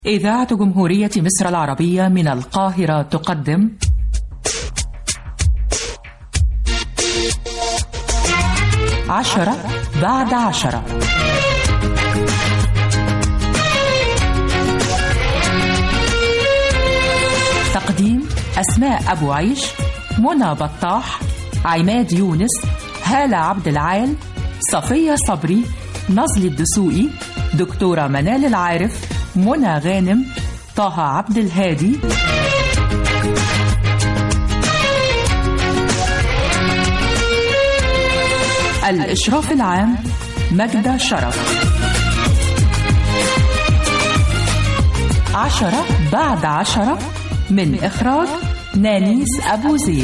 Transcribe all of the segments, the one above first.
إذاعة جمهورية مصر العربية من القاهرة تقدم عشرة بعد عشرة تقديم أسماء أبو عيش منى بطاح عماد يونس هالة عبد العال صفية صبري نزل الدسوقي دكتورة منال العارف منى غانم طه عبد الهادي الإشراف العام مجدة شرف عشرة بعد عشرة من إخراج نانيس أبو زيد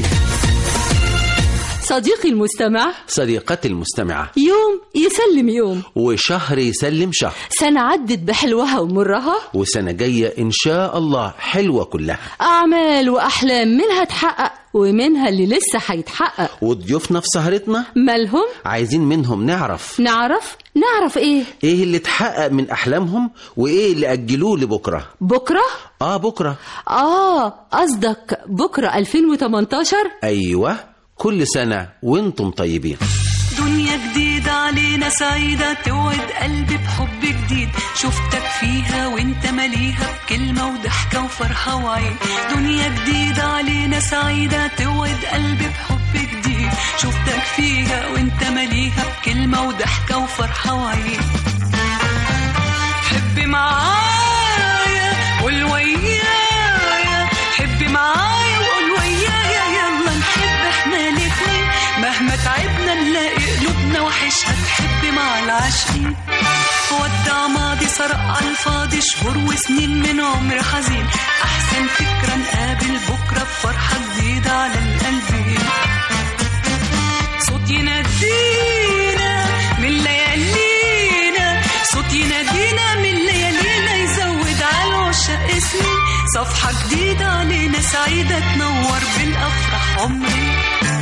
صديقي المستمع صديقتي المستمعة يوم يسلم يوم وشهر يسلم شهر سنة عدت بحلوها ومرها وسنة جاية إن شاء الله حلوة كلها أعمال وأحلام منها تحقق ومنها اللي لسه هيتحقق وضيوفنا في سهرتنا مالهم عايزين منهم نعرف نعرف نعرف ايه ايه اللي اتحقق من احلامهم وايه اللي اجلوه لبكره بكرة اه بكره آه قصدك بكرة 2018 ايوه كل سنه وانتم طيبين دنيا جديدة علينا سعيدة توعد قلبي بحب جديد شفتك فيها وانت مليها بكلمة وضحكة وفرحة وعين دنيا جديدة علينا سعيدة توعد قلبي بحب جديد شفتك فيها وانت مليها بكلمة وضحكة وفرحة وعين حبي معايا قول ويايا حبي معايا وقول ويايا يلا نحب احنا الاتنين مهما تعبنا نلاقي قلوبنا وحشها تحب مع العاشقين ودع ماضي سرق على الفاضي شهور وسنين من عمر حزين احسن فكرة نقابل بكرة بفرحة جديدة على القلبين صوت ينادينا من ليالينا صوت ينادينا من ليالينا يزود على العشاق سنين صفحة جديدة علينا سعيدة تنور بالأفراح عمري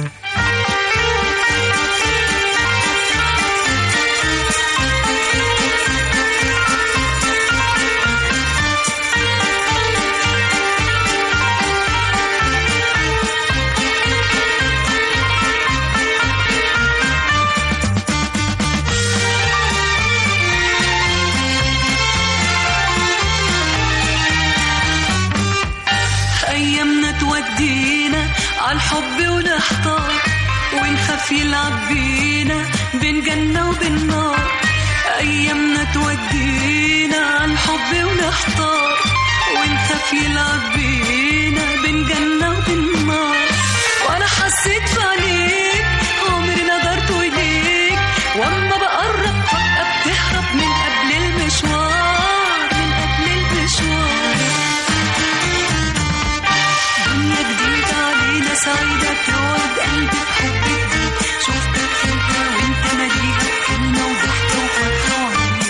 أيامنا تودينا عالحب ونحتار ونخاف يلعب بينا بين جنة وبين نار أيامنا تودينا عالحب ونحتار ونخاف يلعب بينا بين جنة وبين نار وأنا حسيت في عينيك عمري نظرت إليك وأما بقرب فجأة بتهرب من قبل المشوار من قبل المشوار دنيا جديدة علينا سعيدة توعد قلبي بحب جديد شفتك فيها وانت مليها بكلمة وضحكة وفرحة وعيد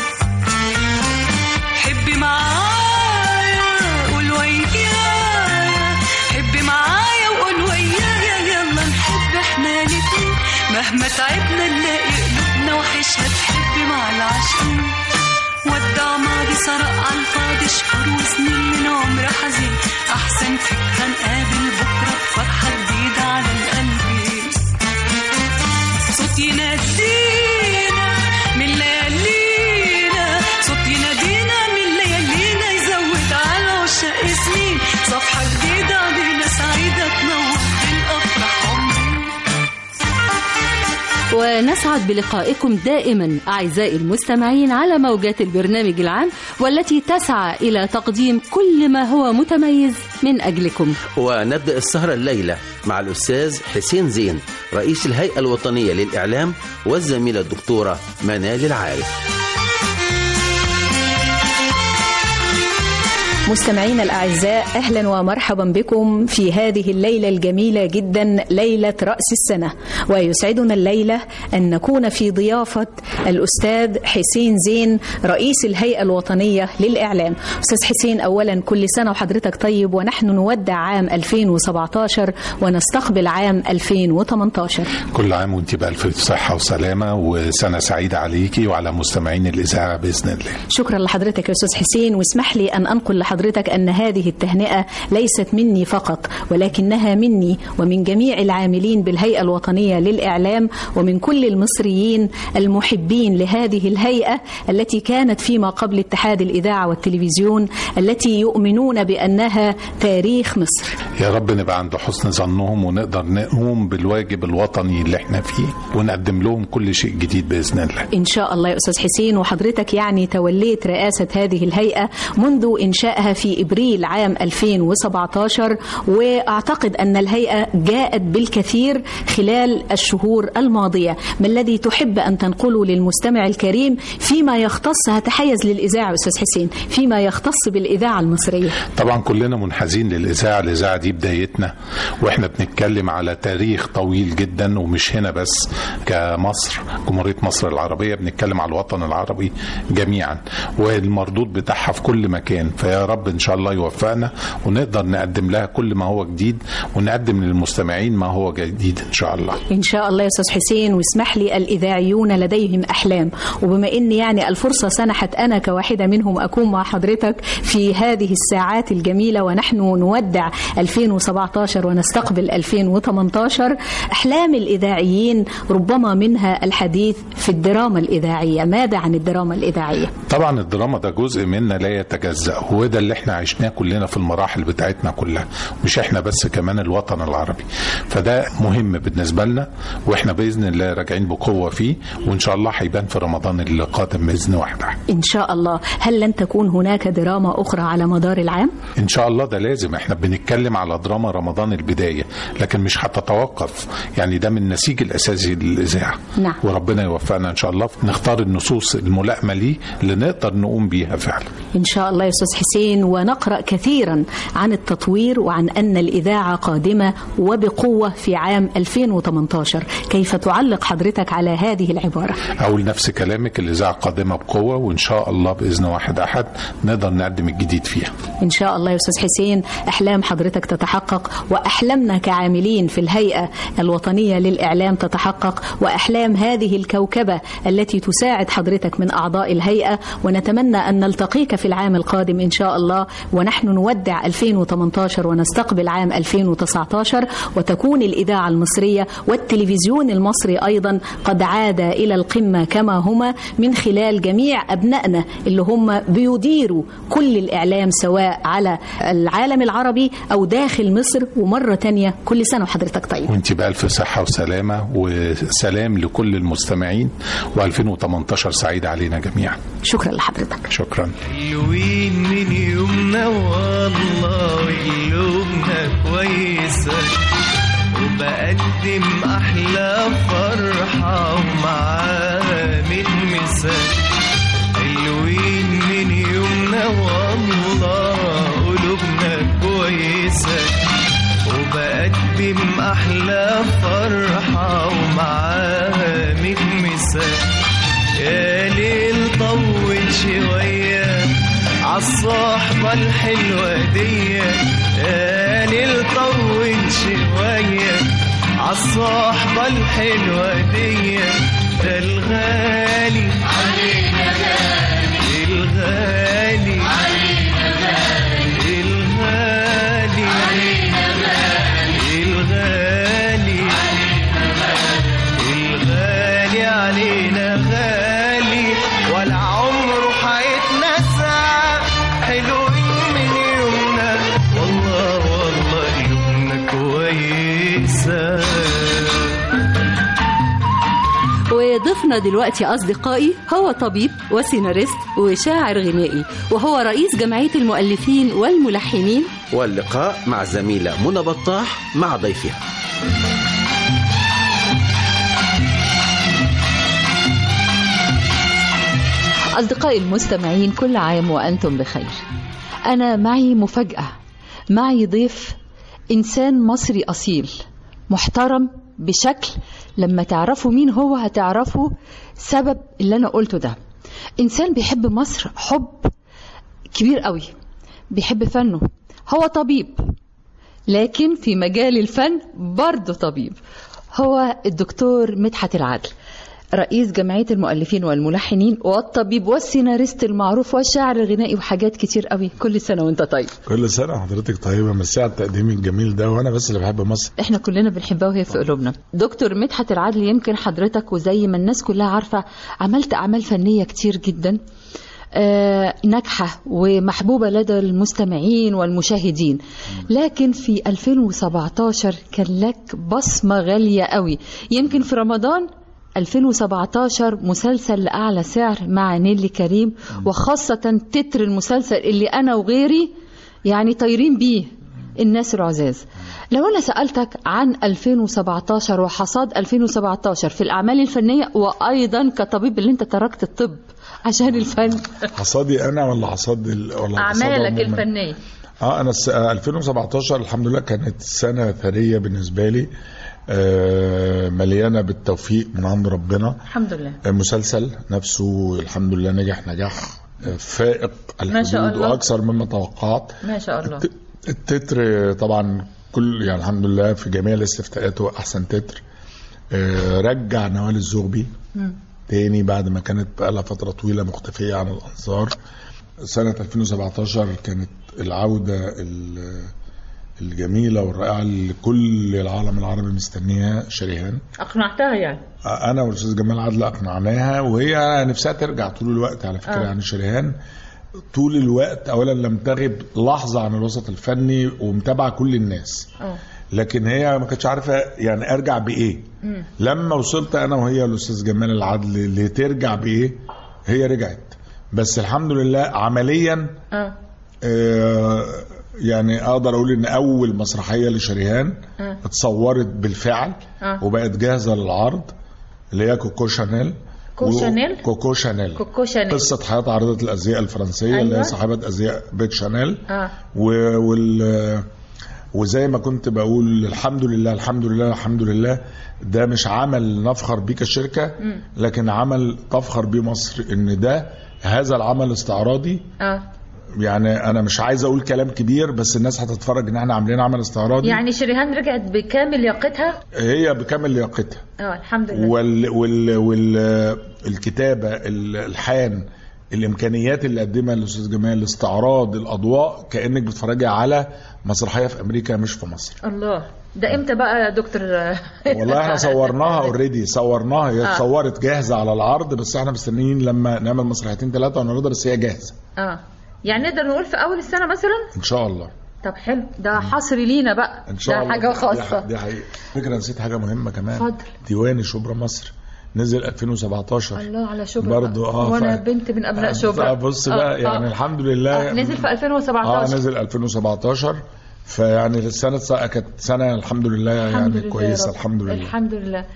حبي معايا قول ويايا حبي معايا وقول ويايا يلا نحب احنا الاتنين مهما تعبنا نلاقي قلوبنا وحشها تحب مع العاشقين ودع ماضي سرق على الفاضي شهور وسنين من عمر حزين احسن فكره نقابل بكره بفرحه جديده على القلب صوت ينادينا من ليالينا صوت ينادينا من ليالينا يزود على عشاق سنين صفحه جديده علينا سعيده تنور بالافراح عمري ونسعد بلقائكم دائما أعزائي المستمعين على موجات البرنامج العام والتي تسعى إلى تقديم كل ما هو متميز من أجلكم ونبدا السهره الليله مع الاستاذ حسين زين رئيس الهيئه الوطنيه للاعلام والزميله الدكتوره منال العارف مستمعينا الأعزاء أهلا ومرحبا بكم في هذه الليلة الجميلة جدا ليلة رأس السنة ويسعدنا الليلة أن نكون في ضيافة الأستاذ حسين زين رئيس الهيئة الوطنية للإعلام أستاذ حسين أولا كل سنة وحضرتك طيب ونحن نودع عام 2017 ونستقبل عام 2018 كل عام وانت بألف صحة وسلامة وسنة سعيدة عليكي وعلى مستمعين الإذاعة بإذن الله شكرا لحضرتك يا أستاذ حسين واسمح لي أن أنقل لحضرتك أن هذه التهنئة ليست مني فقط ولكنها مني ومن جميع العاملين بالهيئة الوطنية للإعلام ومن كل المصريين المحبين لهذه الهيئة التي كانت فيما قبل اتحاد الإذاعة والتلفزيون التي يؤمنون بأنها تاريخ مصر يا رب نبقى عند حسن ظنهم ونقدر نقوم بالواجب الوطني اللي احنا فيه ونقدم لهم كل شيء جديد بإذن الله إن شاء الله يا أستاذ حسين وحضرتك يعني توليت رئاسة هذه الهيئة منذ إنشائها في إبريل عام 2017 وأعتقد أن الهيئة جاءت بالكثير خلال الشهور الماضية ما الذي تحب أن تنقله للمستمع الكريم فيما يختص هتحيز للإذاعة أستاذ حسين فيما يختص بالإذاعة المصرية طبعا كلنا منحازين للإذاعة الإذاعة دي بدايتنا وإحنا بنتكلم على تاريخ طويل جدا ومش هنا بس كمصر جمهورية مصر العربية بنتكلم على الوطن العربي جميعا والمردود بتاعها في كل مكان فيا رب إن شاء الله يوفقنا ونقدر نقدم لها كل ما هو جديد ونقدم للمستمعين ما هو جديد إن شاء الله إن شاء الله يا أستاذ حسين واسمح لي الإذاعيون لديهم أحلام وبما إن يعني الفرصة سنحت أنا كواحدة منهم أكون مع حضرتك في هذه الساعات الجميلة ونحن نودع 2017 ونستقبل 2018 أحلام الإذاعيين ربما منها الحديث في الدراما الإذاعية ماذا عن الدراما الإذاعية؟ طبعا الدراما ده جزء منا لا يتجزأ هو ده اللي احنا عشناه كلنا في المراحل بتاعتنا كلها مش احنا بس كمان الوطن العربي فده مهم بالنسبة لنا واحنا بإذن الله راجعين بقوة فيه وإن شاء الله هيبان في رمضان اللي قادم بإذن واحدة إن شاء الله هل لن تكون هناك دراما أخرى على مدار العام؟ ان شاء الله ده لازم احنا بنتكلم على دراما رمضان البدايه لكن مش هتتوقف يعني ده من النسيج الاساسي للاذاعه نعم. وربنا يوفقنا ان شاء الله نختار النصوص الملائمه ليه اللي نقدر نقوم بيها فعلا إن شاء الله يا أستاذ حسين ونقرأ كثيرا عن التطوير وعن أن الإذاعة قادمة وبقوة في عام 2018 كيف تعلق حضرتك على هذه العبارة؟ اقول نفس كلامك الاذاعه قادمه بقوه وان شاء الله باذن واحد احد نقدر نقدم الجديد فيها إن شاء الله يا أستاذ حسين أحلام حضرتك تتحقق وأحلامنا كعاملين في الهيئة الوطنية للإعلام تتحقق وأحلام هذه الكوكبة التي تساعد حضرتك من أعضاء الهيئة ونتمنى أن نلتقيك في العام القادم إن شاء الله ونحن نودع 2018 ونستقبل عام 2019 وتكون الإذاعة المصرية والتلفزيون المصري أيضا قد عاد إلى القمة كما هما من خلال جميع أبنائنا اللي هم بيديروا كل الإعلام سواء على العالم العربي أو داخل مصر ومرة تانية كل سنة وحضرتك طيب وانت بألف صحة وسلامة وسلام لكل المستمعين و2018 سعيد علينا جميعا شكرا لحضرتك شكرا حلوين من يومنا والله وقلوبنا كويسة وبقدم أحلى فرحة ومعامل مثال حلوين من يومنا والله قلوبنا كويسة وبقدم أحلى فرحة ومعامل مثال يا ليل طول شوية عالصحبة الحلوة دي يا ليل طول شوية عالصحبة الحلوة دي ده الغالي علينا غالي الغالي علينا غالي الغالي علينا غالي الغالي الغالي علينا غالي ولا عمره هيتنسى حلوين من يومنا والله والله يومنا كويسه وضيفنا دلوقتي أصدقائي هو طبيب وسيناريست وشاعر غنائي وهو رئيس جمعية المؤلفين والملحنين واللقاء مع زميلة منى بطاح مع ضيفها أصدقائي المستمعين كل عام وأنتم بخير أنا معي مفاجأة معي ضيف إنسان مصري أصيل محترم بشكل لما تعرفوا مين هو هتعرفوا سبب اللي أنا قلته ده إنسان بيحب مصر حب كبير قوي بيحب فنه هو طبيب لكن في مجال الفن برضه طبيب هو الدكتور مدحت العدل رئيس جمعية المؤلفين والملحنين والطبيب والسيناريست المعروف والشاعر الغنائي وحاجات كتير قوي كل سنة وانت طيب كل سنة حضرتك طيبة ميرسي على التقديم الجميل ده وأنا بس اللي بحب مصر احنا كلنا بنحبها وهي في قلوبنا دكتور مدحت العدل يمكن حضرتك وزي ما الناس كلها عارفة عملت أعمال فنية كتير جدا آه، ناجحة ومحبوبة لدى المستمعين والمشاهدين لكن في 2017 كان لك بصمة غالية قوي يمكن في رمضان 2017 مسلسل لأعلى سعر مع نيلي كريم وخاصة تتر المسلسل اللي أنا وغيري يعني طايرين بيه الناس العزاز لو أنا سألتك عن 2017 وحصاد 2017 في الأعمال الفنية وأيضا كطبيب اللي أنت تركت الطب عشان الفن حصادي أنا ولا حصاد ال... ولا حصاد أعمالك عموماً؟ الفنية اه انا الس... آه، 2017 الحمد لله كانت سنه ثريه بالنسبه لي آه مليانه بالتوفيق من عند ربنا الحمد لله آه، مسلسل نفسه الحمد لله نجح نجاح آه، فائق ما شاء الحدود الله. واكثر مما توقعت ما شاء الله الت- التتر طبعا كل يعني الحمد لله في جميع الاستفتاءات هو احسن تتر آه، رجع نوال الزغبي تاني بعد ما كانت بقالها فتره طويله مختفيه عن الانظار سنه 2017 كانت العوده ال- الجميله والرائعه اللي كل العالم العربي مستنيها شريهان أقنعتها يعني انا والاستاذ جمال عادل اقنعناها وهي نفسها ترجع طول الوقت على فكره آه. يعني شريهان طول الوقت اولا لم تغب لحظه عن الوسط الفني ومتابعه كل الناس اه لكن هي ما كانتش عارفه يعني ارجع بايه لما وصلت انا وهي الاستاذ جمال العدل لترجع بايه هي رجعت بس الحمد لله عمليا اه آه، يعني اقدر اقول ان اول مسرحيه لشريهان آه. اتصورت بالفعل آه. وبقت جاهزه للعرض اللي هي كوكو شانيل كو و- شانيل؟ كوكو شانيل كوكو شانيل. قصه حياه عارضه الازياء الفرنسيه اللي أيوة. هي صاحبه ازياء بيت شانيل اه و... وال وزي ما كنت بقول الحمد لله الحمد لله الحمد لله ده مش عمل نفخر بيه كشركه لكن عمل تفخر بيه مصر ان ده هذا العمل استعراضي اه يعني انا مش عايز اقول كلام كبير بس الناس هتتفرج ان احنا عاملين عمل استعراضي يعني شريهان رجعت بكامل لياقتها هي بكامل لياقتها اه الحمد لله وال وال وال الكتابه الالحان الامكانيات اللي قدمها الاستاذ جمال استعراض الاضواء كانك بتتفرجي على مسرحيه في امريكا مش في مصر الله ده امتى بقى يا دكتور والله احنا صورناها اوريدي صورناها هي آه. اتصورت جاهزه على العرض بس احنا مستنيين لما نعمل مسرحيتين ثلاثه ونقدر بس هي جاهزه اه يعني نقدر نقول في اول السنه مثلا ان شاء الله طب حلو ده حصري لينا بقى ان شاء ده الله حاجه دي خاصه ح- دي حقيقه فكره نسيت حاجه مهمه كمان اتفضل. ديواني شبرا مصر نزل 2017 الله على شبرا برضو اه وانا ف- بنت من ابناء آه، شبرا بص آه، بقى يعني آه. الحمد لله آه، نزل في اه 2017 نزل 2017 فيعني السنه كانت سنه الحمد لله الحمد يعني لله كويسه يا رب. الحمد لله الحمد لله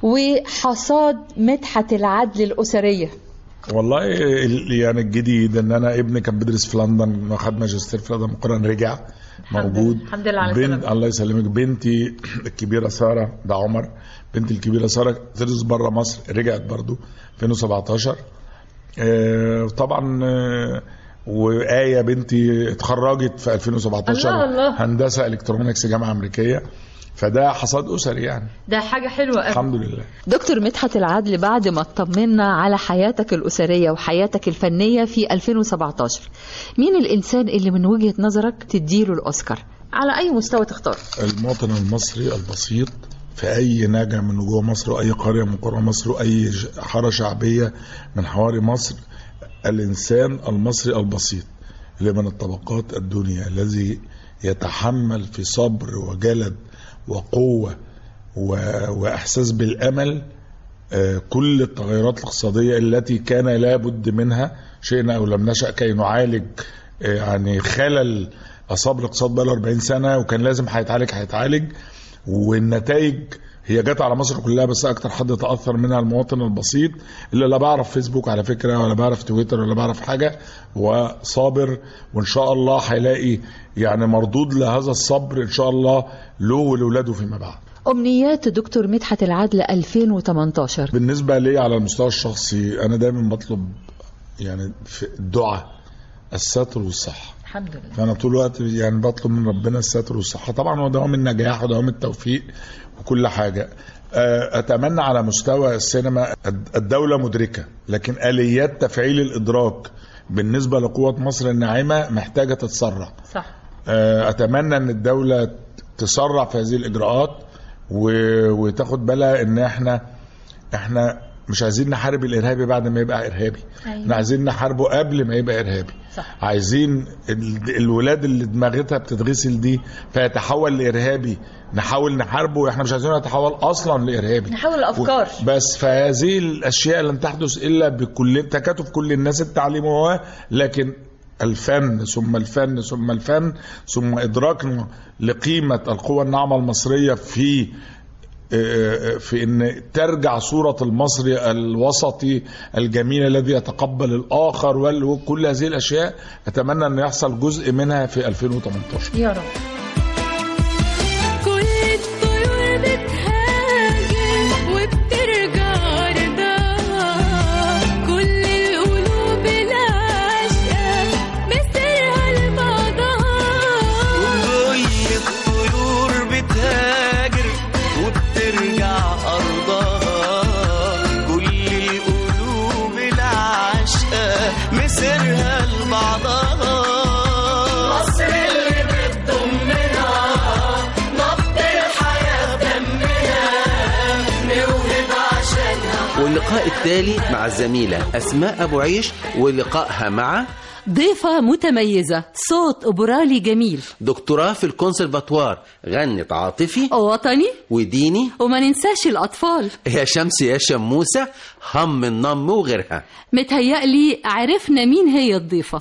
وحصاد مدحت العدل الاسريه والله ال- يعني الجديد ان انا ابني كان بيدرس في لندن خد ماجستير في لندن مقارنة رجع الحمد موجود لله. الحمد لله على بنت سلامتك. الله يسلمك بنتي الكبيره ساره ده عمر بنتي الكبيره ساره تدرس بره مصر رجعت برضو 2017 آه، طبعا آه، وآية بنتي اتخرجت في 2017 الله الله. هندسة الكترونكس جامعة أمريكية فده حصاد أسري يعني ده حاجه حلوه قوي الحمد لله دكتور مدحت العدل بعد ما اطمنا على حياتك الأسرية وحياتك الفنية في 2017 مين الإنسان اللي من وجهة نظرك تديله الأوسكار على أي مستوى تختار المواطن المصري البسيط في أي نجع من نجوع مصر وأي قرية من قرى مصر وأي ج- حارة شعبية من حواري مصر الإنسان المصري البسيط اللي من الطبقات الدنيا الذي يتحمل في صبر وجلد وقوة و... وإحساس بالأمل آه، كل التغيرات الاقتصادية التي كان لابد منها شئنا أو لم نشأ كي نعالج آه، يعني خلل أصاب الاقتصاد بقى 40 سنة وكان لازم هيتعالج هيتعالج والنتائج هي جت على مصر كلها بس اكتر حد تاثر منها المواطن البسيط اللي لا بعرف فيسبوك على فكره ولا بعرف تويتر ولا بعرف حاجه وصابر وان شاء الله هيلاقي يعني مردود لهذا الصبر ان شاء الله له ولاولاده فيما بعد أمنيات دكتور مدحت العدل 2018 بالنسبه لي على المستوى الشخصي انا دايما بطلب يعني في الدعاء الستر والصحه الحمد لله فانا طول الوقت يعني بطلب من ربنا الستر والصحه طبعا هو دوام النجاح ودوام التوفيق وكل حاجه آه، اتمنى على مستوى السينما الدوله مدركه لكن اليات تفعيل الادراك بالنسبه لقوه مصر الناعمه محتاجه تتسرع صح آه، اتمنى ان الدوله تسرع في هذه الاجراءات و- وتاخد بالها ان احنا احنا مش عايزين نحارب الارهابي بعد ما يبقى ارهابي أيوة. احنا عايزين نحاربه قبل ما يبقى ارهابي صح. عايزين ال- الولاد اللي دماغتها بتتغسل دي فيتحول لارهابي نحاول نحاربه احنا مش عايزينه يتحول اصلا لارهابي نحول الأفكار. و- بس فهذه الاشياء لن تحدث الا بكل تكاتف كل الناس التعليم هو لكن الفن ثم الفن ثم الفن ثم ادراك لقيمه القوى الناعمه المصريه في في ان ترجع صوره المصري الوسطي الجميل الذي يتقبل الاخر وال- وكل هذه الاشياء اتمنى ان يحصل جزء منها في 2018 يا رب كل الطيور بتهاجر وبترجع رضاها كل القلوب العاشقة مصيرها لبعضها كل الطيور بتهاجر وبترجع أرضها كل القلوب العاشقة مسيرها لبعضها مصر اللي بتضمنا نبض الحياة دمنا نوهب عشانها واللقاء التالي مع الزميلة أسماء أبو عيش ولقائها مع ضيفة متميزة صوت أوبرالي جميل دكتوراه في الكونسرفاتوار غنت عاطفي وطني وديني وما ننساش الأطفال يا شمس يا شموسة هم النم وغيرها متهيألي عرفنا مين هي الضيفة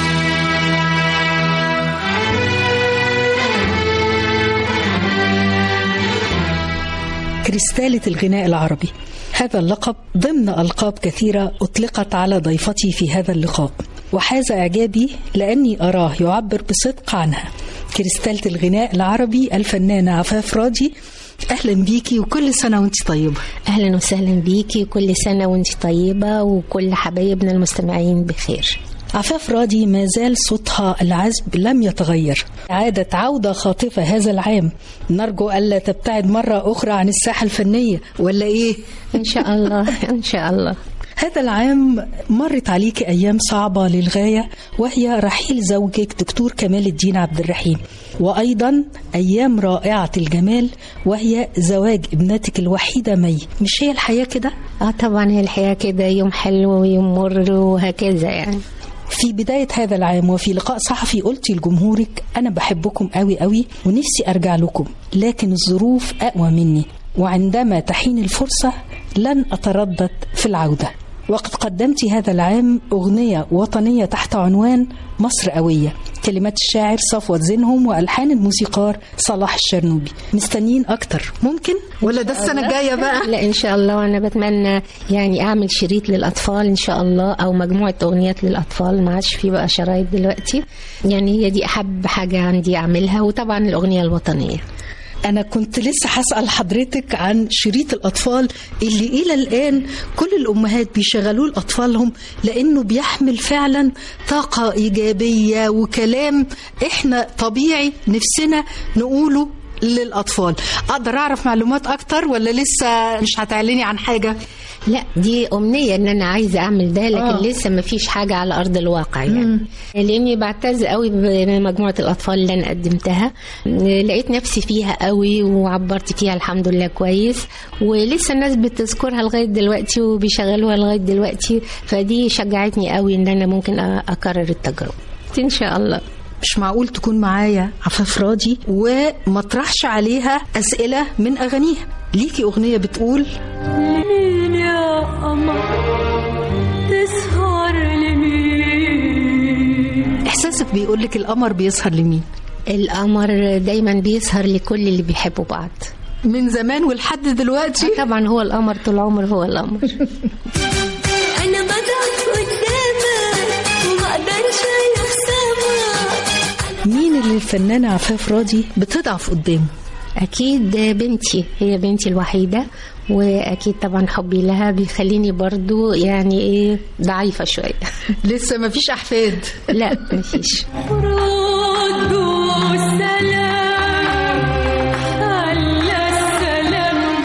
كريستالة الغناء العربي هذا اللقب ضمن ألقاب كثيرة أطلقت على ضيفتي في هذا اللقاء وحاز إعجابي لأني أراه يعبر بصدق عنها كريستالة الغناء العربي الفنانة عفاف راضي أهلا بيكي وكل سنة وانت طيبة اهلا وسهلا بيكي وكل سنه وانت طيبه وكل حبايبنا المستمعين بخير عفاف راضي ما زال صوتها العذب لم يتغير عادت عودة خاطفة هذا العام نرجو ألا تبتعد مرة أخرى عن الساحة الفنية ولا إيه؟ ان شاء الله ان شاء الله هذا العام مرت عليك أيام صعبة للغاية وهي رحيل زوجك دكتور كمال الدين عبد الرحيم وأيضا أيام رائعة الجمال وهي زواج ابنتك الوحيدة مي مش هي الحياة كده؟ اه طبعا هي الحياه كده يوم حلو ويوم مر وهكذا يعني في بداية هذا العام وفي لقاء صحفي قلتي لجمهورك أنا بحبكم قوي قوي ونفسي أرجع لكم لكن الظروف أقوى مني وعندما تحين الفرصة لن أتردد في العودة وقد قدمت هذا العام أغنية وطنية تحت عنوان مصر قوية كلمات الشاعر صفوت زينهم وألحان الموسيقار صلاح الشرنوبي مستنيين أكتر ممكن ولا ده السنة الجاية بقى لا ان شاء الله وانا بتمنى يعني اعمل شريط للاطفال ان شاء الله او مجموعه اغنيات للاطفال ما عادش في بقى شرايط دلوقتي يعني هي دي احب حاجه عندي اعملها وطبعا الاغنيه الوطنيه أنا كنت لسه هسأل حضرتك عن شريط الأطفال اللي إلى الآن كل الأمهات بيشغلوه لأطفالهم لأنه بيحمل فعلا طاقة إيجابية وكلام إحنا طبيعي نفسنا نقوله للأطفال أقدر أعرف معلومات أكتر ولا لسه مش هتعلني عن حاجة لا دي أمنية إن أنا عايزة أعمل ده لكن آه. آه. لسه ما فيش حاجة على أرض الواقع يعني لأني بعتز قوي بمجموعة الأطفال اللي أنا قدمتها لقيت نفسي فيها قوي وعبرت فيها الحمد لله كويس ولسه الناس بتذكرها لغاية دلوقتي وبيشغلوها لغاية دلوقتي فدي شجعتني قوي إن أنا ممكن أ- أكرر التجربة إن شاء الله مش معقول تكون معايا عفاف راضي وما اطرحش عليها أسئلة من أغانيها ليكي أغنية بتقول لمين يا قمر تسهر لمين إحساسك بيقولك القمر بيسهر لمين القمر دايما بيسهر لكل اللي بيحبوا بعض من زمان ولحد دلوقتي طبعا هو القمر طول عمره هو القمر أنا بضعف قدامك وما أقدرش أخسرك مين اللي الفنانة عفاف راضي بتضعف قدامه أكيد بنتي هي بنتي الوحيدة وأكيد طبعا حبي لها بيخليني برضو يعني إيه ضعيفة شوية لسه ما فيش أحفاد لا مفيش ردوا السلام على السلام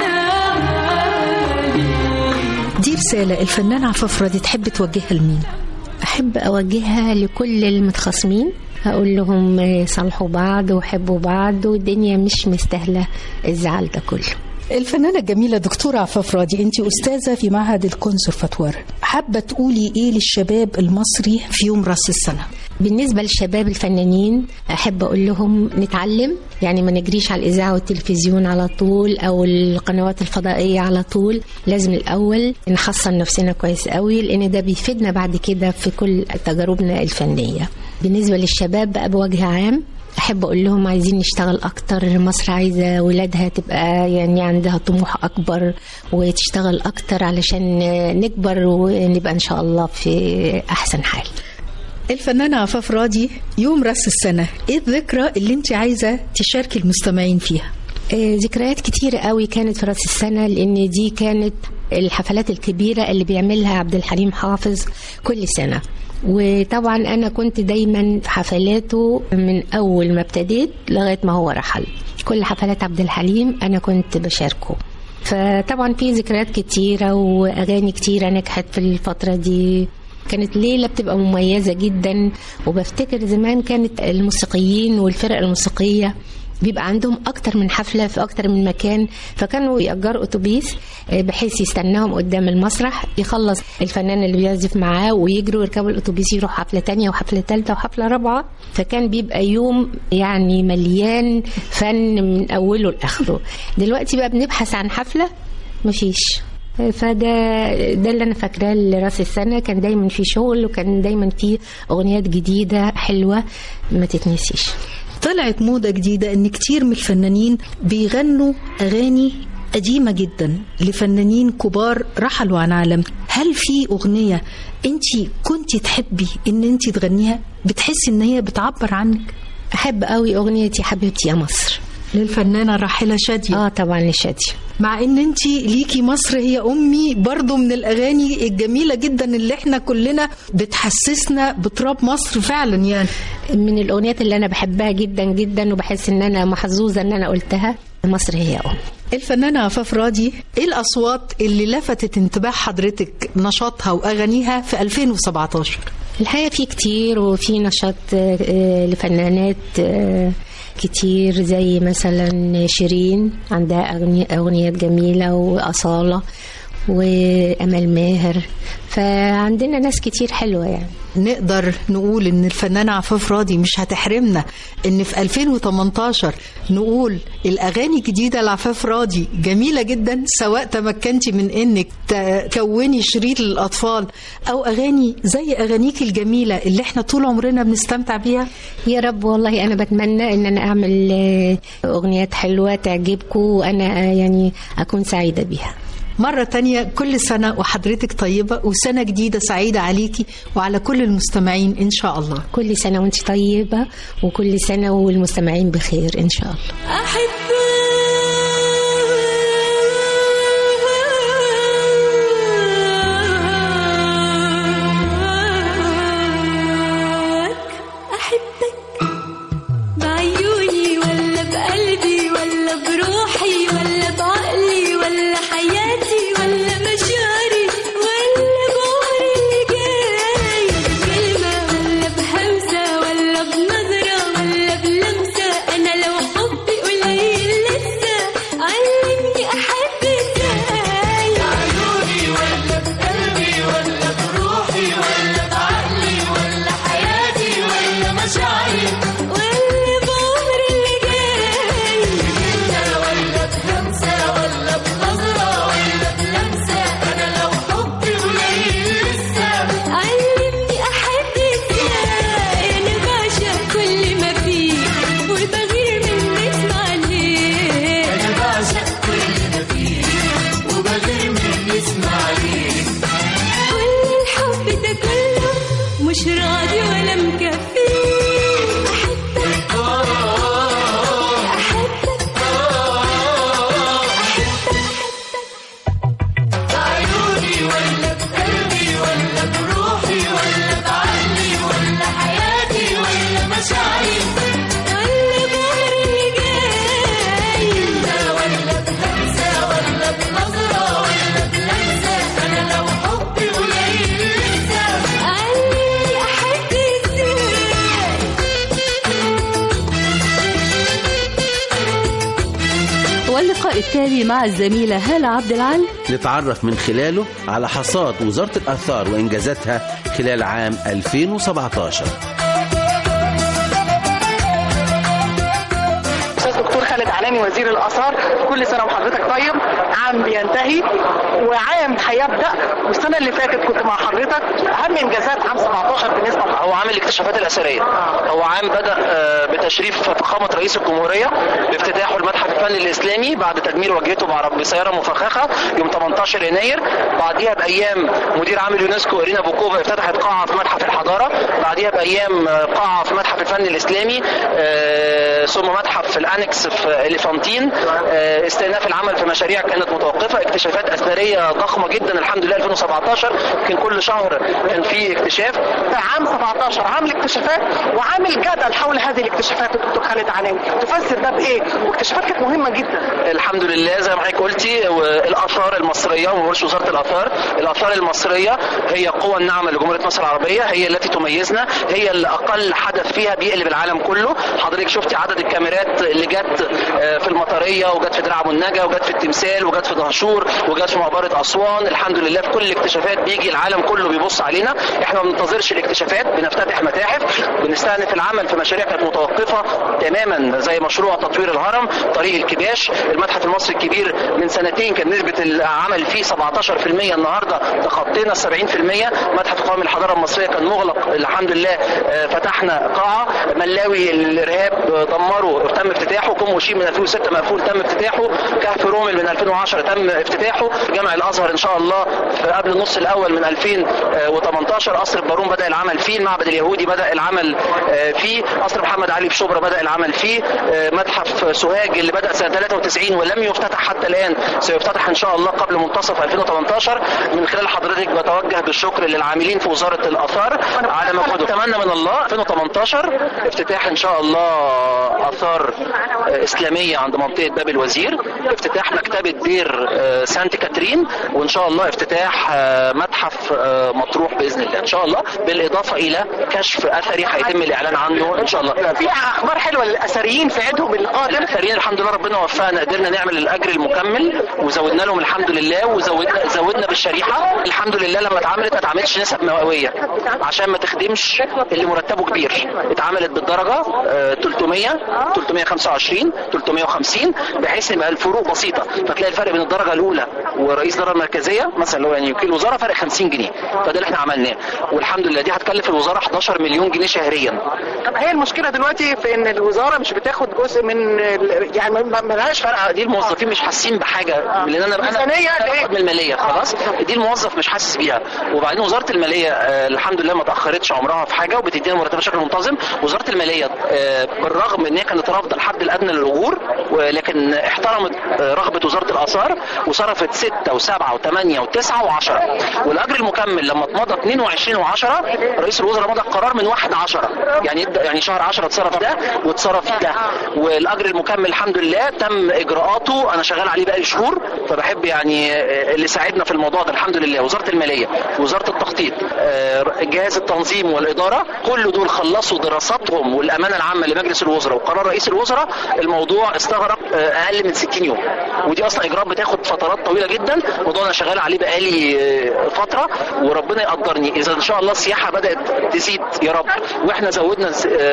دي رسالة الفنانة عفاف راضي تحب توجهها لمين أحب أوجهها لكل المتخاصمين أقول لهم صالحوا بعض وحبوا بعض والدنيا مش مستاهلة الزعل ده كله الفنانة الجميلة دكتورة عفاف راضي انت أستاذة في معهد الكونسرفاتوار حابة تقولي ايه للشباب المصري في يوم راس السنة بالنسبة للشباب الفنانين أحب أقول لهم نتعلم يعني ما نجريش على الإذاعة والتلفزيون على طول أو القنوات الفضائية على طول لازم الأول نحصن نفسنا كويس قوي لأن ده بيفيدنا بعد كده في كل تجاربنا الفنية بالنسبة للشباب بقى بوجه عام احب اقول لهم عايزين نشتغل اكتر مصر عايزه ولادها تبقى يعني عندها طموح اكبر وتشتغل اكتر علشان نكبر ونبقى ان شاء الله في احسن حال الفنانة عفاف راضي يوم راس السنة ايه الذكرى اللي انت عايزة تشاركي المستمعين فيها آه، ذكريات كتيرة قوي كانت في راس السنة لأن دي كانت الحفلات الكبيرة اللي بيعملها عبد الحليم حافظ كل سنة وطبعا أنا كنت دايما في حفلاته من أول ما ابتديت لغاية ما هو رحل كل حفلات عبد الحليم أنا كنت بشاركه فطبعا في ذكريات كتيرة وأغاني كتيرة نجحت في الفترة دي كانت ليلة بتبقى مميزة جدا وبفتكر زمان كانت الموسيقيين والفرق الموسيقية بيبقى عندهم اكتر من حفله في اكتر من مكان فكانوا يأجروا اتوبيس آه، بحيث يستناهم قدام المسرح يخلص الفنان اللي بيعزف معاه ويجروا يركبوا الاتوبيس يروحوا حفله تانية وحفله ثالثه وحفله رابعه فكان بيبقى يوم يعني مليان فن من اوله لاخره دلوقتي بقى بنبحث عن حفله مفيش فده ده اللي انا فاكراه لراس السنه كان دايما في شغل وكان دايما في اغنيات جديده حلوه ما تتنسيش طلعت موضة جديدة ان كتير من الفنانين بيغنوا اغاني قديمة جدا لفنانين كبار رحلوا عن عالم هل في اغنية انت كنت تحبي ان انت تغنيها بتحسي ان هي بتعبر عنك احب قوي اغنيه يا حبيبتي يا مصر للفنانة الراحلة شادية اه طبعا لشادية مع ان انت ليكي مصر هي امي برضو من الاغاني الجميلة جدا اللي احنا كلنا بتحسسنا بتراب مصر فعلا يعني من الاغنيات اللي انا بحبها جدا جدا وبحس ان انا محظوظه ان انا قلتها مصر هي ام الفنانة عفاف راضي ايه الاصوات اللي لفتت انتباه حضرتك نشاطها واغانيها في 2017 الحقيقه في كتير وفي نشاط آه، آه، لفنانات آه، كتير زي مثلا شيرين عندها أغني- اغنيات جميله واصاله وامل ماهر فعندنا ناس كتير حلوه يعني نقدر نقول ان الفنانة عفاف راضي مش هتحرمنا ان في 2018 نقول الاغاني الجديدة لعفاف راضي جميلة جدا سواء تمكنتي من انك تكوني شريط للاطفال او اغاني زي اغانيك الجميلة اللي احنا طول عمرنا بنستمتع بيها يا رب والله انا بتمنى ان انا اعمل آه، اغنيات حلوه تعجبكم وانا آه، يعني اكون سعيده بيها مرة تانية كل سنة وحضرتك طيبة وسنة جديدة سعيدة عليكي وعلى كل المستمعين إن شاء الله كل سنه وانت طيبه وكل سنه والمستمعين بخير ان شاء الله أحبك بعيوني ولا بقلبي ولا بروحي ولا بعقلي ولا حياتي ولا مشاعري ولا بعمري اللي جاي بكلمة ولا بهمسة ولا بنظرة ولا بلمسة أنا لو حبي قليل لسه علمني أحب إزاي بعيوني ولا بقلبي ولا بروحي ولا بعقلي ولا حياتي ولا مشاعري ولا بعمري واللقاء التالي مع الزميلة هالة عبد العال نتعرف من خلاله على حصاد وزارة الآثار وإنجازاتها خلال عام 2017 استاذ دكتور خالد علامي وزير الاثار كل سنه وحضرتك طيب عام بينتهي وعام هيبدا والسنه اللي فاتت كنت مع حضرتك اهم انجازات عام 17 بالنسبه لحضرتك هو عام الاكتشافات الاثريه هو عام بدا آه، بتشريف فخامه رئيس الجمهوريه بافتتاحه المتحف الفني الاسلامي بعد تدمير واجهته بعرب- بسياره مفخخه يوم 18 يناير بعديها بايام مدير عام اليونسكو ارينا بوكوفا افتتحت قاعه في متحف الحضاره بعديها بايام آه، قاعه في متحف الفن الاسلامي آه، ثم متحف في الانكس في اليفانتين آه، استئناف العمل في مشاريع كانت متوقفه اكتشافات اثريه ضخمه جدا الحمد لله 2017 يمكن كل شهر كان في اكتشاف عام 17 عام الاكتشافات وعام الجدل حول هذه الاكتشافات يا دكتور خالد علامي تفسر ده بايه واكتشافات كانت مهمه جدا الحمد لله زي ما حضرتك قلتي الاثار المصريه ومش وزاره الاثار الاثار المصريه هي قوى الناعمه لجمهوريه مصر العربيه هي التي تميزنا هي اللي اقل حدث فيها بيقلب العالم كله حضرتك شفتي عدد الكاميرات اللي جت آه، في المطريه وجت في درع النجا وجت في التمثال وجت في دهشور وجت في مقبره اسوان الحمد لله في كل الاكتشافات بيجي العالم كله بيبص علينا احنا ما بننتظرش الاكتشافات بنفتتح متاحف بنستأنف العمل في مشاريع كانت متوقفه تماما زي مشروع تطوير الهرم طريق الكباش المتحف المصري الكبير من سنتين كان نسبه العمل فيه 17% النهارده تخطينا 70% متحف قومي الحضاره المصريه كان مغلق الحمد لله آه، فتحنا قاعه ملاوي الارهاب آه، دمره تم افتتاحه كوم وشيم من 2006 مقفول تم افتتاحه كهف رومل من 2010 تم افتتاحه جامع الازهر ان شاء الله في قبل النص الاول من 2018 قصر البارون بدا العمل فيه المعبد اليهودي بدا العمل آه، فيه قصر محمد علي في شبرا بدا العمل فيه آه، متحف سوهاج اللي بدا سنه 93 ولم يفتتح حتى الان سيفتتح ان شاء الله قبل منتصف 2018 من خلال حضرتك بتوجه بالشكر للعاملين في وزاره الاثار على مجهودهم اتمنى من الله 2018 افتتاح ان شاء الله اثار آه، اسلاميه عند منطقه باب الوزير افتتاح مكتبه دير آه، سانت كاترين وان شاء الله افتتاح آه، متحف آه، مطروح باذن الله ان شاء الله بالاضافه الى كشف اثري هيتم الاعلان عنه ان شاء الله في اخبار حلوه للاثريين في عيدهم القادم الاثريين الحمد لله ربنا وفقنا قدرنا نعمل الاجر المكمل وزودنا لهم الحمد لله وزودنا زودنا بالشريحه الحمد لله لما اتعملت ما اتعملتش نسب مئويه عشان ما تخدمش اللي مرتبه كبير اتعملت بالدرجه آه، 300 325 350 بحيث يبقى الفروق بسيطه فتلاقي الفرق بين الدرجه الاولى ورئيس الاداره المركزيه مثلا اللي هو يعني وكيل الوزاره فرق 50 جنيه فده اللي احنا عملناه والحمد لله دي هتكلف الوزاره 11 مليون جنيه شهريا طب هي المشكله دلوقتي في ان الوزاره مش بتاخد جزء من ال- يعني ما ما لهاش فرق دي الموظفين مش حاسين بحاجه لان انا انا ميزانية أنا باخد من الماليه خلاص دي الموظف مش حاسس بيها وبعدين وزاره الماليه آه، الحمد لله ما تاخرتش عمرها في حاجه وبتدينا مرتبات بشكل منتظم وزاره الماليه آه، بالرغم ان هي كانت رافضه الحد الادنى للاجور ولكن احترمت آه، رغبه وزاره الاثار وصرفت 6 و7 و8 و9 و10 والاجر المكمل لما اتمضى 22 و10 رئيس الوزراء مضى قرار من 1 10 يعني يبدا يعني شهر 10 اتصرف ده واتصرف ده والاجر المكمل الحمد لله تم اجراءاته انا شغال عليه بقالي شهور فبحب يعني آه، اللي ساعدنا في الموضوع ده الحمد لله وزاره الماليه وزاره التخطيط آه، جهاز التنظيم والاداره كل دول خلصوا دراساتهم والامانه العامه لمجلس الوزراء وقرار رئيس الوزراء الموضوع استغرق آه، اقل من 60 يوم ودي اصلا اجراءات بتاخد فترات طويله جدا موضوع انا شغال عليه بقالي آه، فتره وربنا يقدرني اذا ان شاء الله السياحه بدات تزيد يا رب واحنا زودنا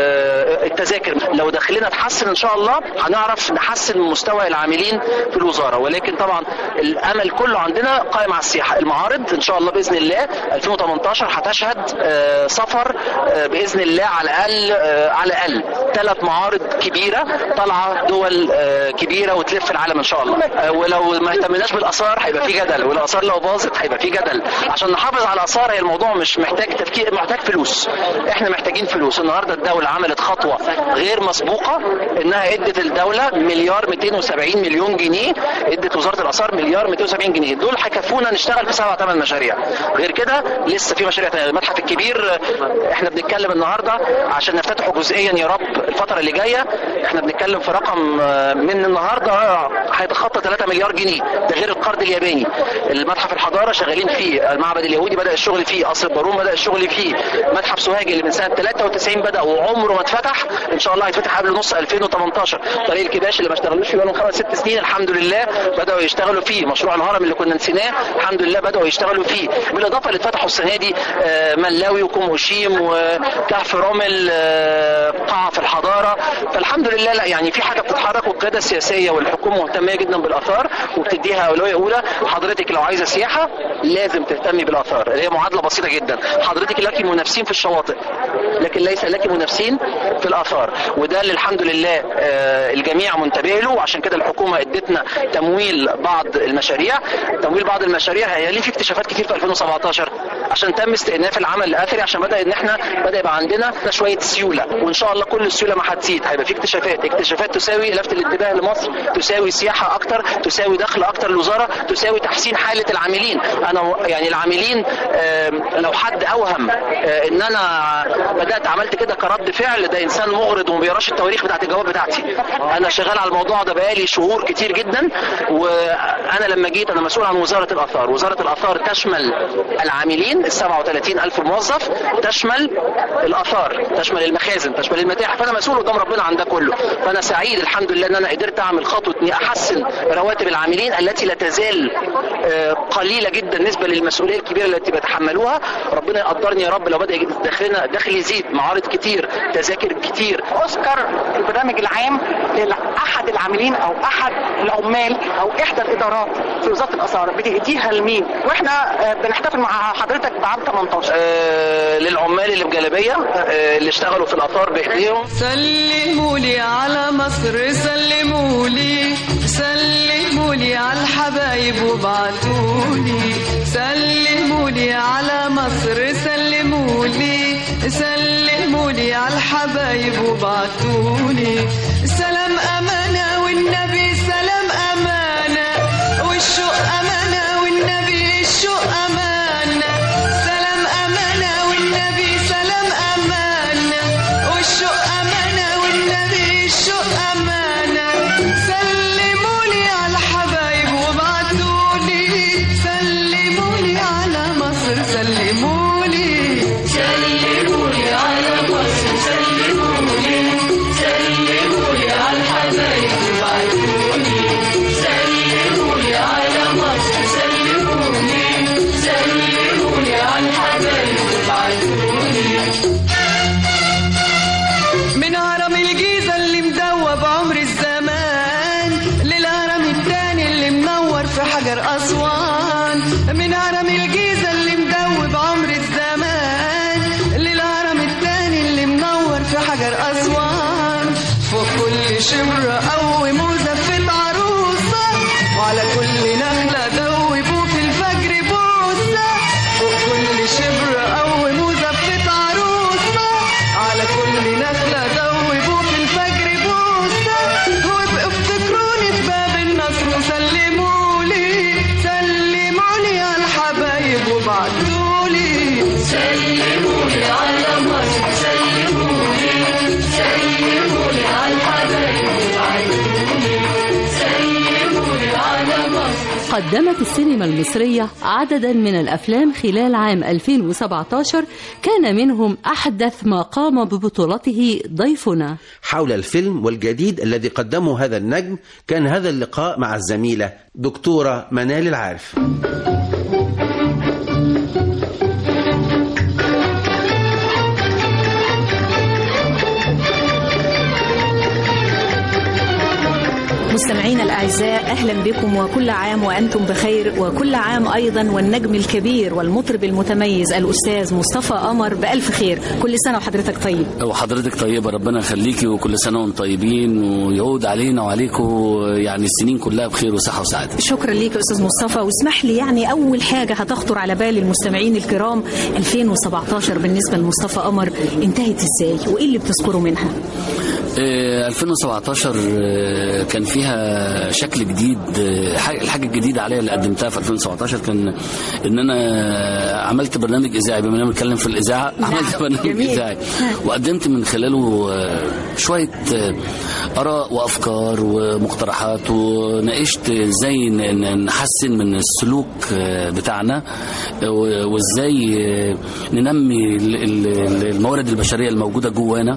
آه، التذاكر لو دخلنا تحسن ان شاء الله هنعرف نحسن من مستوى العاملين في الوزاره ولكن طبعا الامل كله عندنا قائم على السياحه المعارض ان شاء الله باذن الله 2018 هتشهد آه، سفر آه، باذن الله على الاقل آه، على الاقل ثلاث معارض كبيره طالعه دول آه، كبيره وتلف العالم ان شاء الله آه، ولو ما اهتمناش بالاثار هيبقى في جدل والاثار لو باظت هيبقى في جدل عشان نحافظ على الاثار هي الموضوع مش محتاج تفكير محتاج فلوس احنا محتاجين فلوس النهارده الدوله عملت خطوه غير مسبوقه انها ادت الدوله مليار 270 مليون جنيه ادت وزاره الاثار مليار 270 جنيه دول هيكفونا نشتغل في سبع ثمان مشاريع غير كده لسه في مشاريع تانية المتحف الكبير آه، احنا بنتكلم النهارده عشان نفتتحه جزئيا يا رب الفتره اللي جايه احنا بنتكلم في رقم آه، من النهارده هيتخطى 3 مليار جنيه ده غير القرض الياباني المتحف الحضاره شغالين فيه المعبد اليهودي بدا الشغل فيه قصر البارون بدا الشغل فيه متحف سوهاج اللي من سنه 93 بدا وعمره ما اتفتح ان شاء الله هيتفتح قبل نص 2018 طريق الكباش اللي ما اشتغلوش فيه بقالهم خمس ست سنين الحمد لله بداوا يشتغلوا فيه مشروع الهرم اللي كنا نسيناه الحمد لله بداوا يشتغلوا فيه بالاضافه اللي اتفتحوا السنه دي آه، ملاوي وكوموشيم وكهف رمل آه، قاعه في الحضاره فالحمد لله لا يعني في حاجه بتتحرك والقياده السياسيه والحكومه مهتمه جدا بالاثار وبتديها اولويه اولى حضرتك لو عايزه سياحه لازم تهتمي بالاثار هي معادله بسيطه جدا حضرتك لك منافسين في الشواطئ لكن ليس لك منافسين في الاثار وده اللي الحمد لله آه، الجميع منتبه له وعشان كده الحكومه ادتنا تمويل بعض المشاريع تمويل بعض المشاريع هي ليه في اكتشافات كتير في 2017 عشان تم استئناف العمل الاثري عشان بدا ان احنا بدا يبقى عندنا شويه سيوله وان شاء الله كل السيوله ما هتزيد هيبقى في اكتشافات اكتشافات تساوي لفت الانتباه لمصر تساوي سياحه اكتر تساوي دخل اكتر للوزاره تساوي تحسين حاله العاملين انا يعني العاملين آم، لو حد اوهم آه، ان انا بدات عملت كده كرد فعل ده انسان مغرض وما بيقراش التواريخ بتاعت الجواب بتاعتي انا شغال على الموضوع ده بقالي شهور كتير جدا وانا لما جيت انا مسؤول عن وزاره الاثار وزاره الاثار تشمل العاملين ال 37 الف موظف تشمل الاثار تشمل المخازن تشمل المتاحف فانا مسؤول قدام ربنا عن ده كله فانا سعيد الحمد لله ان انا قدرت اعمل خطوه اني احسن رواتب العاملين التي لا تزال آه، قليله جدا نسبه للمسؤوليه الكبيره التي بيتحملوها ربنا يقدرني يا رب لو بدا يجي دخلنا دخل يزيد معارض كتير تذاكر كتير اوسكار البرنامج العام لاحد العاملين او احد العمال او احدى الادارات في وزاره الاثار بتهديها لمين واحنا آه، بنحتفل مع حضرتك بعام 18 آه، للعمال اللي بجلبيه آه، اللي اشتغلوا في الاثار بايديهم سلموا لي على مصر سلموا لي سلموا لي على الحبايب وبعتوا لي سلموا لي على مصر سلموا لي سلموا لي على الحبايب وبعتوا لي سلام امانه والنبي سلام امانه والشوق امانه والنبي الشوق امانه سلام امانه والنبي سلام امانه والشوق امانه والنبي الشوق امانه سلموا لي على الحبايب وابعتوا لي سلموا لي على مصر سلموا لي سلموا لي على مصر سلموا لي سلموا لي على الحبايب وابعتوا لي سلموا لي على مصر سلموا لي سلموا لي على الحبايب وابعتوا لي من هرم الجيزة اللي مدوب عمر الزمان للهرم التاني اللي منور في حجر أسوان من هرم الجيزة اللي مدوب عمر الزمان للهرم التاني اللي منور في حجر أسوان فوق كل شمرة قوم وزفت عروسة وعلى كل نخلة دوبوا في الفجر بوسة فوق كل شبر قوم وزفت عروسة على كل نخلة دوبوا في الفجر بوسة وابقوا افتكروني في باب النصر وسلموا لي سلموا لي على الحبايب وبعتوا لي سلموا لي على مصر سلموا لي سلموا لي على الحبايب وبعتوا لي سلموا لي على مصر قدمت السينما المصرية عددا من الأفلام خلال عام 2017 كان منهم أحدث ما قام ببطولته ضيفنا حول الفيلم والجديد الذي قدمه هذا النجم كان هذا اللقاء مع الزميلة دكتورة منال العارف مستمعينا الأعزاء أهلا بكم وكل عام وأنتم بخير وكل عام أيضا والنجم الكبير والمطرب المتميز الأستاذ مصطفى قمر بألف خير كل سنة وحضرتك طيب وحضرتك طيبة ربنا يخليكي وكل سنة وانتم طيبين ويعود علينا وعليكم يعني السنين كلها بخير وصحة وسعادة شكرا ليك يا أستاذ مصطفى واسمح لي يعني أول حاجة هتخطر على بال المستمعين الكرام 2017 بالنسبة لمصطفى قمر انتهت إزاي وإيه اللي بتذكره منها إيه آه، 2017 آه، كان فيها شكل جديد آه، حاجة- الحاجه الجديده عليا اللي قدمتها في 2017 كان ان انا عملت برنامج اذاعي بما اننا بنتكلم في الاذاعه عملت برنامج جميل. اذاعي وقدمت من خلاله آه، شويه آه، اراء وافكار ومقترحات وناقشت ازاي ن- ن- نحسن من السلوك آه، بتاعنا آه، و- وازاي آه، ننمي ال- ال- الموارد البشريه الموجوده جوانا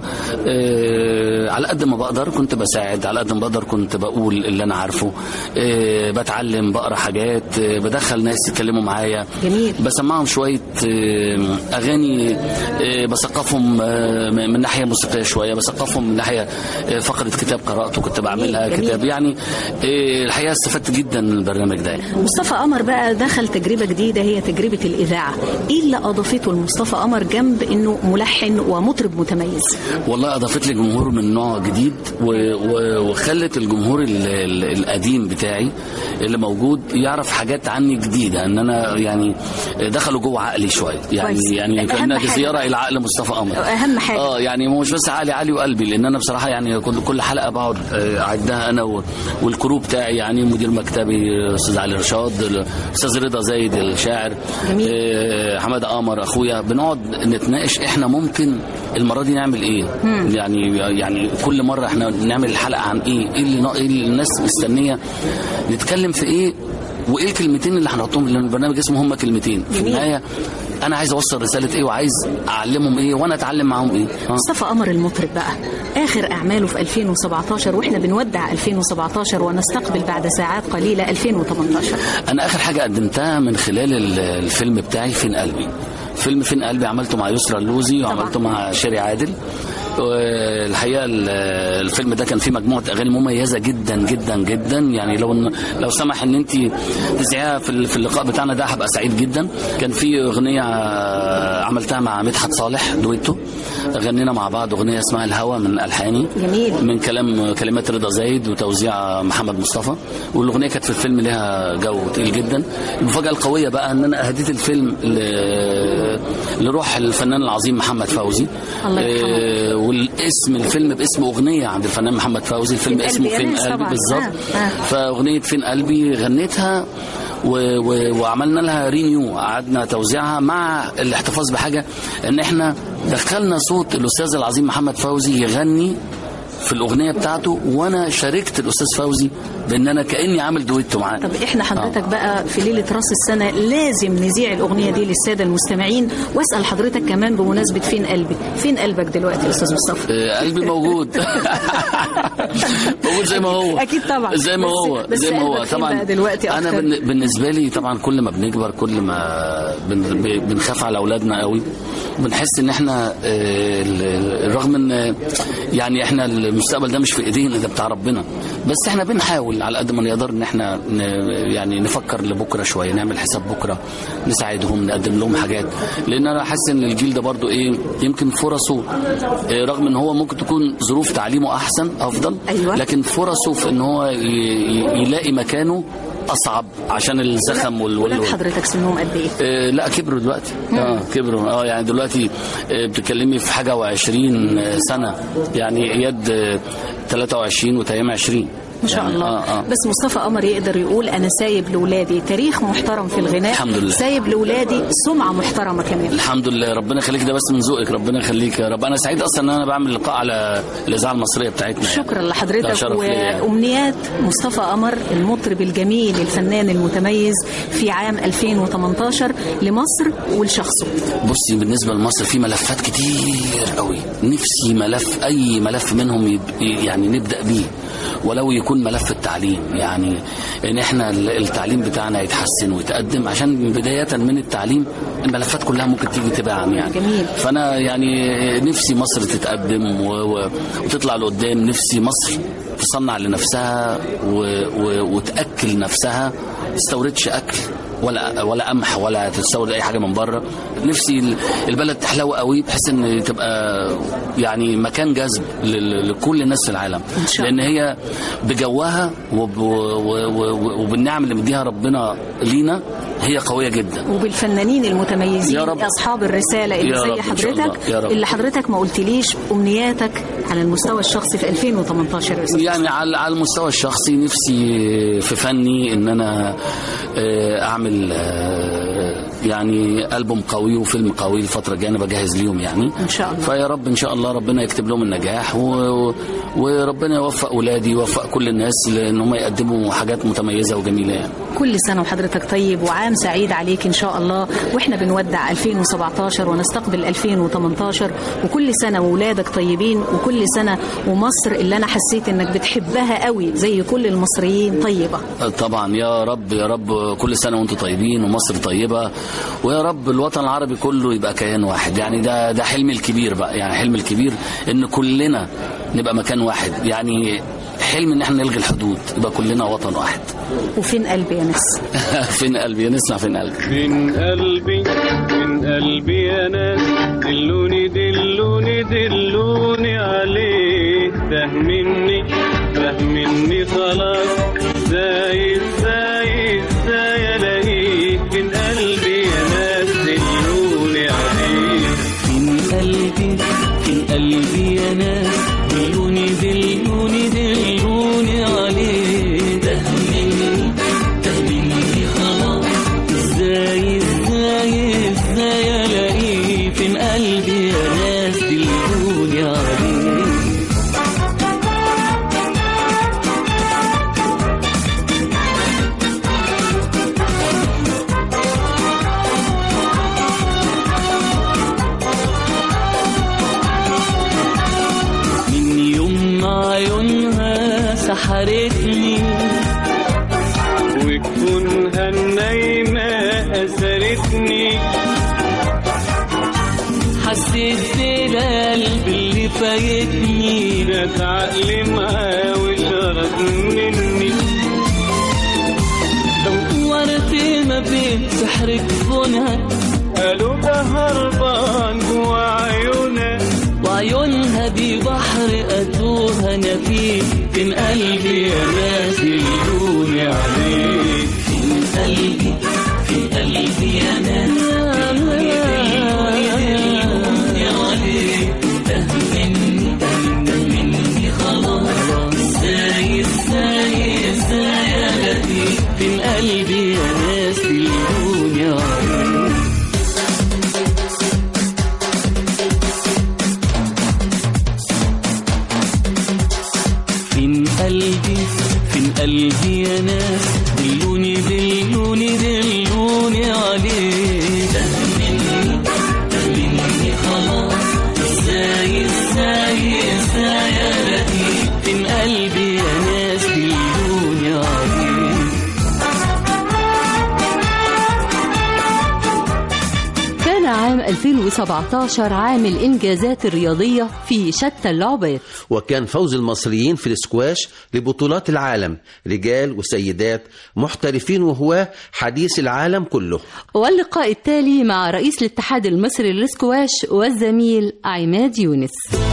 آه، على قد ما بقدر كنت بساعد على قد ما بقدر كنت بقول اللي انا عارفه آه، بتعلم بقرا حاجات آه، بدخل ناس يتكلموا معايا جميل بسمعهم شويه آه، اغاني آه، بثقفهم آه، من من ناحيه موسيقيه شويه بثقفهم من ناحيه آه، فقره كتاب قراته كنت بعملها جميل. كتاب يعني آه، الحقيقه استفدت جدا من البرنامج ده مصطفى قمر بقى دخل تجربة جديدة هي تجربة الإذاعة إيه اللي أضافته لمصطفى قمر جنب إنه ملحن ومطرب متميز والله اضافت لي جمهور من نوع جديد و... و... وخلت الجمهور ال... ال... القديم بتاعي اللي موجود يعرف حاجات عني جديده ان انا يعني دخلوا جوه عقلي شويه يعني كويس. يعني أهم كانها دي حاجة. زياره الى عقل مصطفى قمر أهم حاجة. اه يعني مش بس عقلي عقلي وقلبي لان انا بصراحه يعني كل كل حلقه بقعد آه، اعدها انا و... والكروب بتاعي يعني مدير مكتبي استاذ علي رشاد الاستاذ رضا زايد الشاعر جميل. آه، حماده قمر اخويا بنقعد نتناقش احنا ممكن المره دي نعمل ايه مم. يعني يعني كل مره احنا نعمل الحلقه عن ايه ايه اللي, نا- إيه اللي الناس مستنيه نتكلم في ايه وايه الكلمتين اللي هنحطهم لان البرنامج اسمه هم كلمتين في جميل. النهايه انا عايز اوصل رساله ايه وعايز اعلمهم ايه وانا اتعلم معاهم ايه آه. مصطفى قمر المطرب بقى آخر أعماله في 2017 وإحنا بنودع 2017 ونستقبل بعد ساعات قليلة 2018 انا اخر حاجه قدمتها من خلال ال- الفيلم بتاعي فين قلبي فيلم فين قلبي عملته مع يسرا اللوزي وعملته مع شيري عادل والحقيقه ال- الفيلم ده كان فيه مجموعه اغاني مميزه جدا جدا جدا يعني لو إن- لو سمح ان انت تذيعيها في ال- في اللقاء بتاعنا ده هبقى سعيد جدا كان في اغنيه عملتها مع مدحت صالح دويتو غنينا مع بعض اغنيه اسمها الهوى من الحاني جميل من كلام كلمات رضا زايد وتوزيع محمد مصطفى والاغنيه كانت في الفيلم لها جو تقيل جدا المفاجاه القويه بقى ان انا اهديت الفيلم ل- لروح الفنان العظيم محمد فوزي الله يرحمه. آه، والاسم الفيلم باسم اغنيه عند الفنان محمد فوزي الفيلم فين اسمه قلبي يا فين ناس قلبي طبعاً. بالظبط آه، آه. فاغنيه فين قلبي غنيتها و و وعملنا لها رينيو قعدنا توزيعها مع الاحتفاظ بحاجه ان احنا دخلنا صوت الاستاذ العظيم محمد فوزي يغني في الاغنيه بتاعته وانا شاركت الاستاذ فوزي بان انا كاني عامل دويتو معاه طب احنا حضرتك بقى في ليله راس السنه لازم نذيع الاغنيه دي للساده المستمعين واسال حضرتك كمان بمناسبه فين قلبي فين قلبك دلوقتي يا استاذ مصطفى آه، قلبي موجود موجود زي ما هو اكيد طبعا زي ما بس- هو بس زي ما هو قلبك فين طبعا بقى دلوقتي انا أكتر؟ بالن- بالنسبه لي طبعا كل ما بنكبر كل ما بن- ب- بنخاف على اولادنا قوي بنحس ان احنا آه، ال- ال- رغم ان يعني احنا المستقبل ده مش في ايدينا ده بتاع ربنا بس احنا بنحاول على قد ما نقدر ان احنا ن- يعني نفكر لبكره شويه نعمل حساب بكره نساعدهم نقدم لهم حاجات لان انا حاسس ان الجيل ده برضو ايه يمكن فرصه آه، رغم ان هو ممكن تكون ظروف تعليمه احسن افضل أيوة. لكن فرصه في ان هو ي- ي- يلاقي مكانه اصعب عشان الزخم وال ولاد وال- حضرتك سنهم قد ايه آه، لا كبروا دلوقتي اه كبروا اه يعني دلوقتي آه، بتتكلمي في حاجه و20 سنه يعني اياد آه، 23 وتيام 20 ما شاء يعني الله اه اه بس مصطفى قمر يقدر يقول انا سايب لاولادي تاريخ محترم في الغناء الحمد لله. سايب لاولادي سمعه محترمه كمان الحمد لله ربنا يخليك ده بس من ذوقك ربنا يخليك يا رب انا سعيد اصلا ان انا بعمل لقاء على الاذاعه المصريه بتاعتنا يعني. شكرا ده لحضرتك شرف ليا يعني. وامنيات مصطفى قمر المطرب الجميل الفنان المتميز في عام 2018 لمصر ولشخصه بصي بالنسبه لمصر في ملفات كتير قوي نفسي ملف اي ملف منهم يب- يعني نبدا بيه ولو يكون ملف التعليم يعني ان احنا ال- التعليم بتاعنا يتحسن ويتقدم عشان بدايه من التعليم الملفات كلها ممكن تيجي تباعا يعني جميل. فانا يعني نفسي مصر تتقدم و... و... وتطلع لقدام نفسي مصر تصنع لنفسها و... و... وتاكل نفسها ما تستوردش اكل ولا ولا قمح ولا تتسود اي حاجه من بره نفسي ال- البلد تحلو قوي بحيث ان تبقى يعني مكان جذب لل- لكل الناس في العالم لان هي بجوها وب- و- و- و- وبالنعم اللي مديها ربنا لينا هي قويه جدا وبالفنانين المتميزين يا رب. اصحاب الرساله اللي يا زي رب إن شاء الله. حضرتك يا رب. اللي حضرتك ما قلتليش امنياتك على المستوى الشخصي في 2018 يا أستاذ. يعني على على المستوى الشخصي نفسي في فني ان انا آه، اعمل آه، يعني البوم قوي وفيلم قوي الفتره الجايه انا بجهز ليهم يعني ان شاء الله فيا رب ان شاء الله ربنا يكتب لهم النجاح و... و- وربنا يوفق ولادي يوفق كل الناس لان هم يقدموا حاجات متميزه وجميله يعني كل سنه وحضرتك طيب وعام سعيد عليك ان شاء الله واحنا بنودع 2017 ونستقبل 2018 وكل سنه واولادك طيبين وكل سنه ومصر اللي انا حسيت انك بتحبها قوي زي كل المصريين طيبه طبعا يا رب يا رب كل سنه وانتم طيبين ومصر طيبه ويا رب الوطن العربي كله يبقى كيان واحد يعني ده ده حلمي الكبير بقى يعني حلمي الكبير ان كلنا نبقى مكان واحد يعني حلم ان احنا نلغي الحدود يبقى كلنا وطن واحد وفين قلبي يا نس فين قلبي نسمع فين قلبي من قلبي من قلبي يا ناس دلوني دلوني دلوني عليه فهمني فهمني خلاص ازاي ازاي ازاي الاقيه من قلبي يا ناس دلوني عليه من قلبي من قلبي يا ناس دلوني دلوني دلوني عليه تهمني تهمني خلاص ازاي ازاي ازاي الاقيه فين قلبي يا ناس دلوني عليه من يوم ما عيونها سحرتني وكونها النايمة أسرتني حسيت بالقلب اللي فايتني جت عقلي معاه وشرب مني دورت ما بين سحرك بنها قالوا ده هربان جوا عيونها وعيونها دي بحر أتوه أنا فيه فين قلبي يا ناس دلوني عليه فين قلبي فين قلبي يا ناس دلوني دلوني دلوني عليه تهمني تهمني خلاص ازاي ازاي ازاي الاقيه فين قلبي يا ناس دلوني عليه فين قلبي فين قلبي يا ناس دلوني دلوني دلوني عليه تهمني تهمني خلاص ازاي ازاي ازاي الاقيه فين قلبي يا ناس دلوني عليه كان عام 2017 عام الإنجازات الرياضية في شتى اللعبات وكان فوز المصريين في الاسكواش لبطولات العالم رجال وسيدات محترفين وهواة حديث العالم كله واللقاء التالي مع رئيس الاتحاد المصري للسكواش والزميل عماد يونس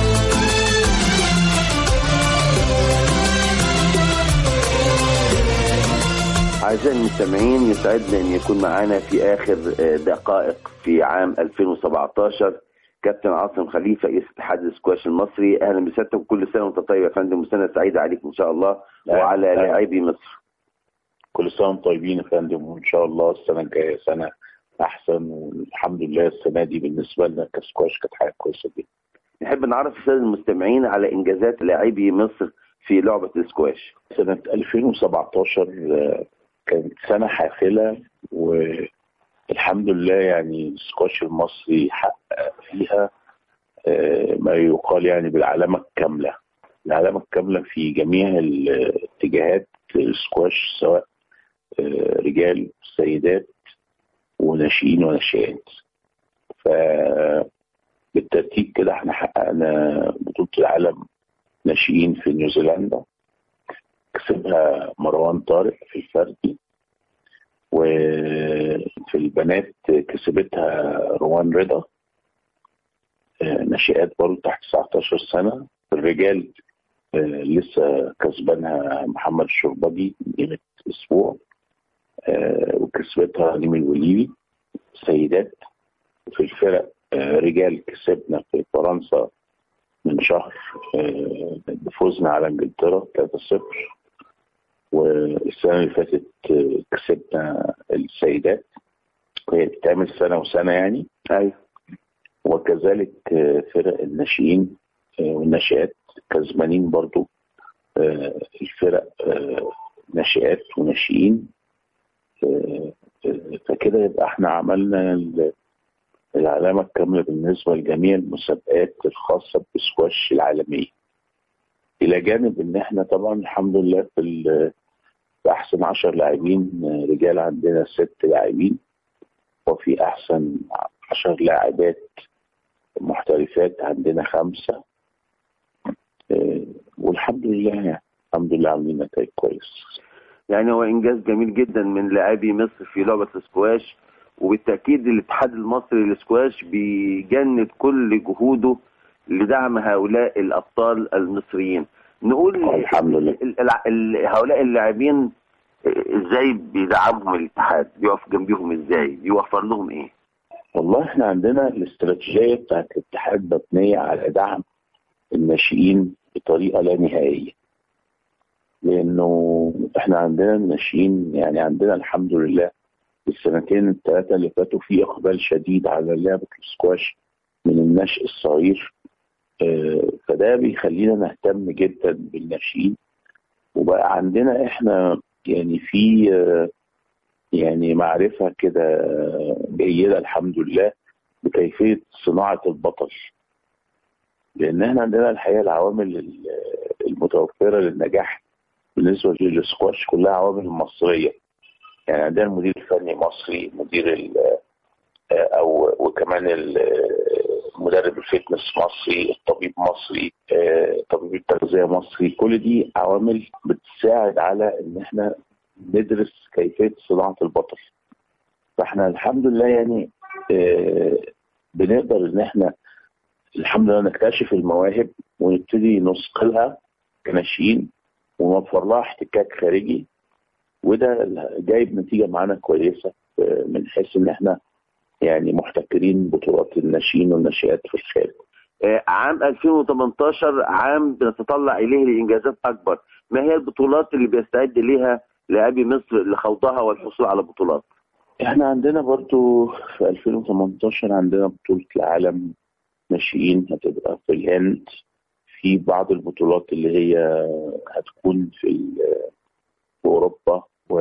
أعزائي المستمعين يسعدنا أن يكون معنا في آخر آه، دقائق في عام 2017 كابتن عاصم خليفة رئيس اتحاد السكواش المصري أهلا بسيادتك وكل سنة وأنت طيب يا فندم وسنة سعيدة عليك إن شاء الله وعلى لاعبي مصر كل سنة وانتم طيبين يا فندم وإن شاء الله السنة الجاية سنة أحسن والحمد لله السنة دي بالنسبة لنا كسكواش كانت حاجة كويسة جدا. نحب نعرف السادة المستمعين على إنجازات لاعبي مصر في لعبة السكواش سنة 2017 آه، كانت سنة حافلة والحمد لله يعني السكواش المصري حقق فيها آه، ما يقال يعني بالعلامة الكاملة العلامة الكاملة في جميع الاتجاهات السكواش سواء آه، رجال سيدات وناشئين وناشئات ف بالترتيب كده احنا حققنا بطولة العالم ناشئين في نيوزيلندا كسبها مروان طارق في الفردي وفي البنات كسبتها روان رضا آه، ناشئات برضه تحت 19 سنة في الرجال آه، لسه كسبانها محمد الشربجي من قيمة أسبوع آه، وكسبتها نيمي الوليبي سيدات في الفرق آه، رجال كسبنا في فرنسا من شهر آه، بفوزنا على انجلترا 3-0 والسنة اللي فاتت آه، كسبنا السيدات هي بتعمل سنة وسنة يعني أيوة وكذلك آه، فرق الناشئين آه، والناشئات كسبانين برضو آه، الفرق آه، ناشئات وناشئين آه، آه، فكده يبقى احنا عملنا ال- العلامة الكاملة بالنسبة لجميع المسابقات الخاصة بالسكواش العالمية إلى جانب إن إحنا طبعا الحمد لله في, ال- في أحسن عشر لاعبين آه، رجال عندنا ست لاعبين وفي أحسن عشر لاعبات محترفات عندنا خمسة آه، والحمد لله يعني الحمد لله عاملين نتائج كويس يعني هو انجاز جميل جدا من لاعبي مصر في لعبه السكواش وبالتاكيد الاتحاد المصري للسكواش بيجند كل جهوده لدعم هؤلاء الابطال المصريين نقول الحمد لله ال- ال- ال- هؤلاء اللاعبين ازاي بيدعمهم الاتحاد بيقف جنبيهم ازاي بيوفر لهم ايه والله احنا عندنا الاستراتيجية بتاعت الاتحاد مبنية على دعم الناشئين بطريقة لا نهائية لأنه احنا عندنا الناشئين يعني عندنا الحمد لله السنتين الثلاثة اللي فاتوا في إقبال شديد على لعبة السكواش من النشء الصغير آه، فده بيخلينا نهتم جدا بالناشئين وبقى عندنا احنا يعني في آه، يعني معرفة كده جيدة الحمد لله بكيفية صناعة البطل لأن احنا عندنا الحقيقة العوامل ال- المتوفرة للنجاح بالنسبة للسكواش كلها عوامل مصرية يعني عندنا المدير الفني مصري مدير ال- أو وكمان ال- مدرب الفتنس مصري الطبيب مصري آه، طبيب التغذية مصري كل دي عوامل بتساعد على ان احنا ندرس كيفية صناعة البطل فاحنا الحمد لله يعني آه، بنقدر ان احنا الحمد لله نكتشف المواهب ونبتدي نثقلها كناشئين ونوفر لها احتكاك خارجي وده جايب نتيجة معانا كويسة آه، من حيث ان احنا يعني محتكرين بطولات الناشئين والناشئات في الخارج آه، عام 2018 عام بنتطلع اليه لانجازات اكبر ما هي البطولات اللي بيستعد ليها لاعبي مصر لخوضها والحصول على بطولات احنا عندنا برضو في 2018 عندنا بطولة العالم ناشئين هتبقى في الهند في بعض البطولات اللي هي هتكون في ال- في اوروبا و...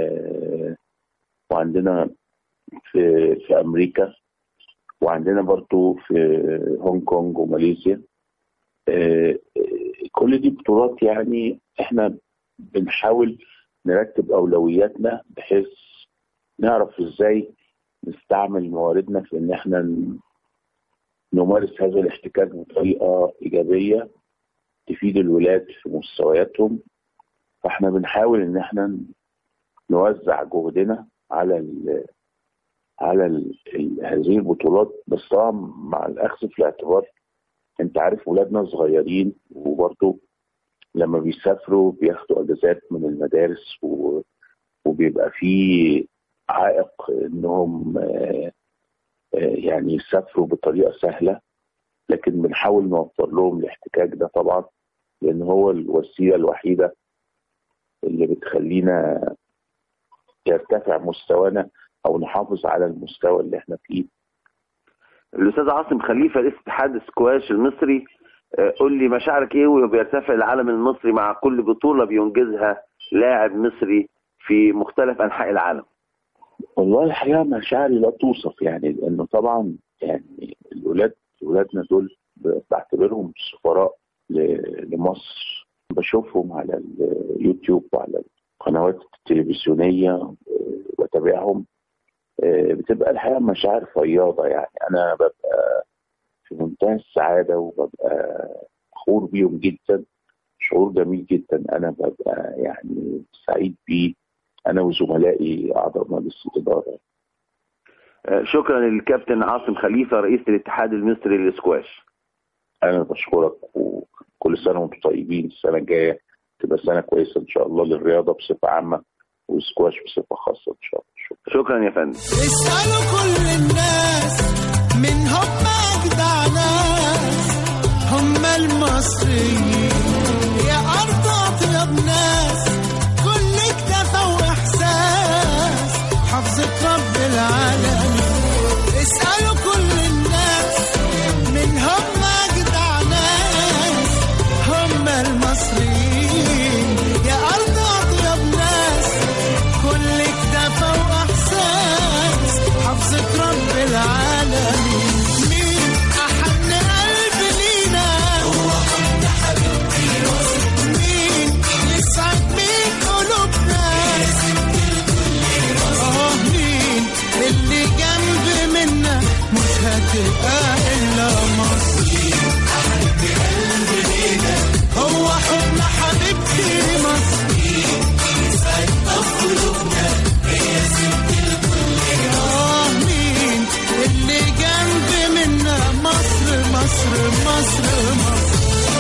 وعندنا في في امريكا وعندنا برضو في هونج كونج وماليزيا آه، آه، كل دي بطولات يعني احنا بنحاول نرتب اولوياتنا بحيث نعرف ازاي نستعمل مواردنا في ان احنا ن- نمارس هذا الاحتكاك بطريقه ايجابيه تفيد الولاد في مستوياتهم فاحنا بنحاول ان احنا نوزع جهدنا على ال على ال ال هذه البطولات بس طبعا مع الاخذ في الاعتبار انت عارف ولادنا صغيرين وبرضه لما بيسافروا بياخدوا اجازات من المدارس و... وبيبقى في عائق انهم آه، آه، يعني يسافروا بطريقه سهله لكن بنحاول نوفر لهم الاحتكاك ده طبعا لان هو الوسيله الوحيده اللي بتخلينا يرتفع مستوانا او نحافظ على المستوى اللي احنا فيه الاستاذ عاصم خليفه رئيس اتحاد السكواش المصري آه، قول لي مشاعرك ايه وبيرتفع العالم المصري مع كل بطوله بينجزها لاعب مصري في مختلف انحاء العالم والله الحقيقه مشاعري لا توصف يعني لانه طبعا يعني الولاد ولادنا دول ب- بعتبرهم سفراء ل- لمصر بشوفهم على اليوتيوب وعلى القنوات التلفزيونيه آه، واتابعهم آه، بتبقى الحقيقه مشاعر فياضه يعني انا ببقى في منتهى السعاده وببقى فخور بيهم جدا شعور جميل جدا انا ببقى يعني سعيد بيه انا وزملائي اعضاء مجلس الاداره آه، شكرا للكابتن عاصم خليفه رئيس الاتحاد المصري للسكواش انا بشكرك وكل سنه وانتم طيبين السنه الجايه تبقى سنه كويسه ان شاء الله للرياضه بصفه عامه والسكواش بصفه خاصه ان شاء الله شكرا شكرا يا فندم اسألوا كل الناس من هم أجدع ناس هم المصريين يا أرض أطيب ناس كل اكتفى وإحساس حفظة رب العالمين اسألوا كل الناس من هم أجدع ناس هم المصريين يا أرض أطيب ناس كل اكتفى واحساس حفظة رب العالمين مين احن قلب لينا هو حب حبيبتي مين يسعد مين قلوبنا اه مين اللي جنب منا مش هتبقى الا مصر احب قلب لينا هو حب حبيبتي مصر يسعد قلوبنا هي ست الكل اه مين اللي جنب منا مصر مصر مصر مصر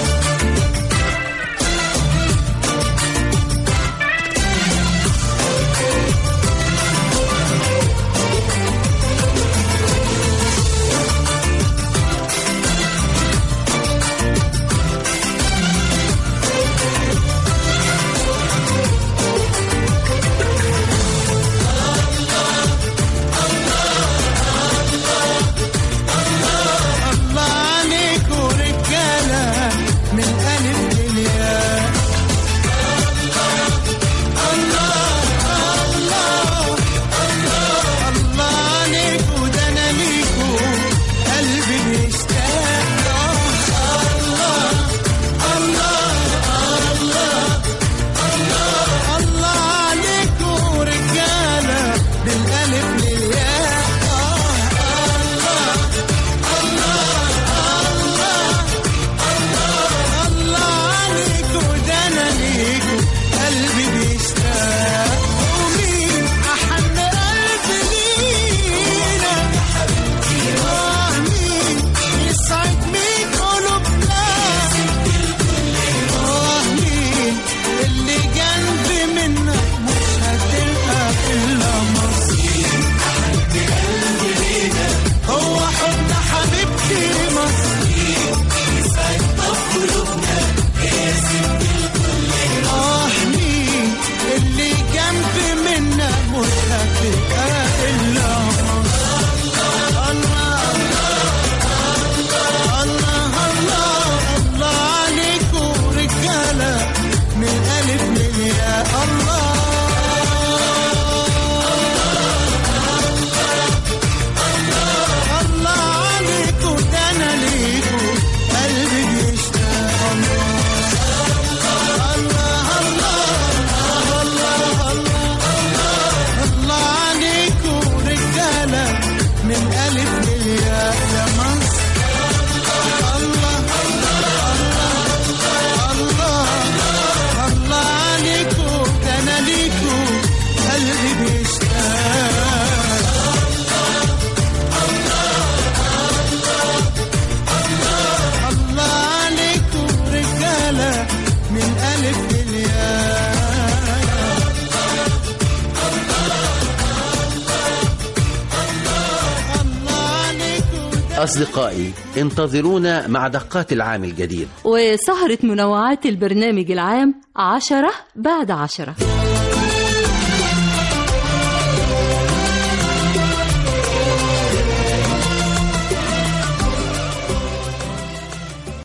الله عليك ورجالة من ألف للياء الله الله الله عليك وده أنا ليكو قلبي بيشتاق الله الله الله الله الله عليك ورجالة بالألف للياء الله عليك وده انا ليكو قلبي بيشتاق ومين احن قلب لينا آه مين يسعد مين قلوبنا آه مين اللي جنب منا مش هتلقى الا مصر هو حب حبيبتي مصر آه مين اللي جنب منا مش هتبقى إلا مصر الله الله الله الله عليكم رجالة من ألف للياء الله الله عليكم ده أنا ليكم قلبي بيشتاق الله الله الله الله الله عليكم رجالة من ألف للياء يا مصر الله الله الله الله عليكم ده أنا ليكم قلبي بيشتاق الله عليكم رجالة من ألف للياء أصدقائي انتظرونا مع دقات العام الجديد وسهرة منوعات البرنامج العام عشرة بعد عشرة